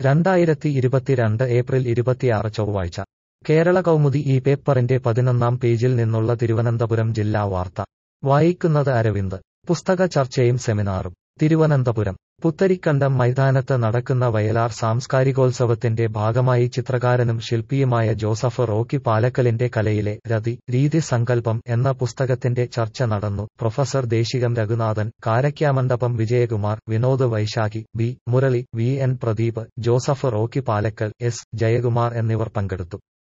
രണ്ടായിരത്തി ഇരുപത്തിരണ്ട് ഏപ്രിൽ ഇരുപത്തിയാറ് ചൊവ്വാഴ്ച കേരള കൗമുദി ഈ പേപ്പറിന്റെ പതിനൊന്നാം പേജിൽ നിന്നുള്ള തിരുവനന്തപുരം ജില്ലാ വാർത്ത വായിക്കുന്നത് അരവിന്ദ് പുസ്തക ചർച്ചയും സെമിനാറും തിരുവനന്തപുരം പുത്തരിക്കണ്ടം മൈതാനത്ത് നടക്കുന്ന വയലാർ സാംസ്കാരികോത്സവത്തിന്റെ ഭാഗമായി ചിത്രകാരനും ശില്പിയുമായ ജോസഫ് റോക്കി പാലക്കലിന്റെ കലയിലെ രതി രീതി സങ്കല്പം എന്ന പുസ്തകത്തിന്റെ ചർച്ച നടന്നു professor Deshikam Raghunathan Karakkamandapam Vijayakumar Vinod Vaishakhi B Murali V N Pradeep Joseph Rocky Palakkal S Jayakumar എന്നിവർ പങ്കെടുത്തു